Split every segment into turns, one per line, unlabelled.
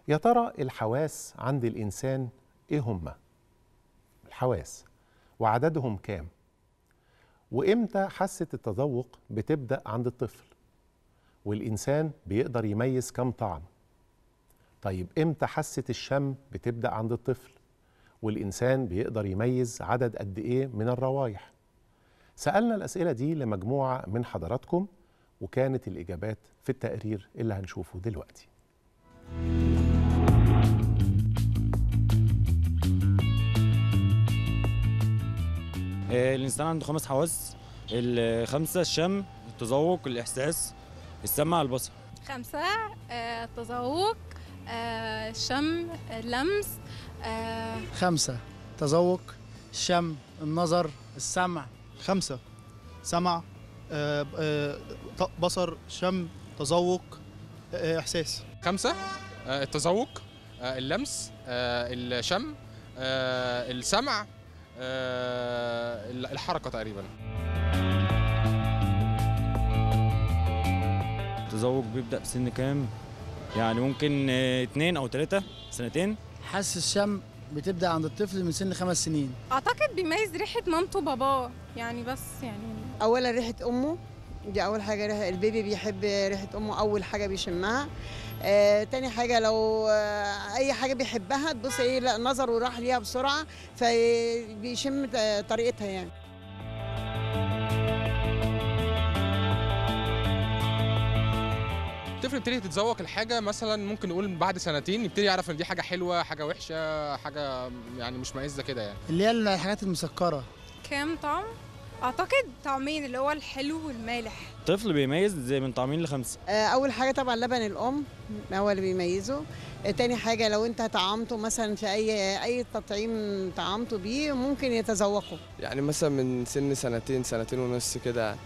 يا ترى الحواس عند الإنسان إيه هما؟ الحواس وعددهم كام؟ وإمتى حاسة التذوق بتبدأ عند الطفل؟ والإنسان بيقدر يميز كم طعم؟ طيب إمتى حاسة الشم بتبدأ عند الطفل؟ والإنسان بيقدر يميز عدد قد إيه من الروايح؟ سألنا الأسئلة دي لمجموعة من حضراتكم وكانت الإجابات في التقرير اللي هنشوفه دلوقتي
آه، الإنسان عنده خمس حواس الخمسة الشم التذوق الإحساس السمع البصر
خمسة آه، التذوق آه، الشم اللمس آه،
خمسة تذوق الشم النظر السمع
خمسة سمع آه، آه، ط- بصر شم تذوق آه، إحساس
خمسة آه، التذوق آه، اللمس آه، الشم آه، السمع آه، الحركة تقريبا
التذوق بيبدأ بسن كام يعني ممكن آه، اتنين أو تلاتة سنتين
حس الشم بتبدأ عند الطفل من سن خمس سنين
أعتقد بيميز ريحة مامته وباباه يعني بس يعني
اولا ريحه امه دي اول حاجه ريحة البيبي بيحب ريحه امه اول حاجه بيشمها آه، تاني حاجه لو آه، اي حاجه بيحبها تبص ايه لا نظره راح ليها بسرعه فبيشم ت- طريقتها يعني
الطفل يبتدي يتذوق الحاجة مثلا ممكن نقول بعد سنتين يبتدي يعرف ان دي حاجة حلوة حاجة وحشة حاجة يعني مش مائزة كده يعني
اللي هي الحاجات المسكرة
كام طعم؟ أعتقد طعمين اللي هو الحلو والمالح
الطفل بيميز زي من طعمين لخمسة
آه، اول حاجه طبعا لبن الام هو اللي بيميزه آه، تاني حاجه لو انت طعمته مثلا في اي اي تطعيم طعمته بيه ممكن يتذوقه
يعني مثلا من سن سنتين سنتين ونص كده يعني.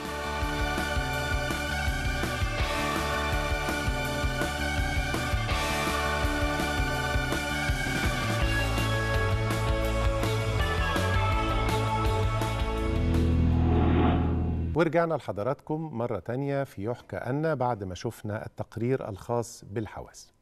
ورجعنا لحضراتكم مرة تانية في يحكى أن بعد ما شفنا التقرير الخاص بالحواس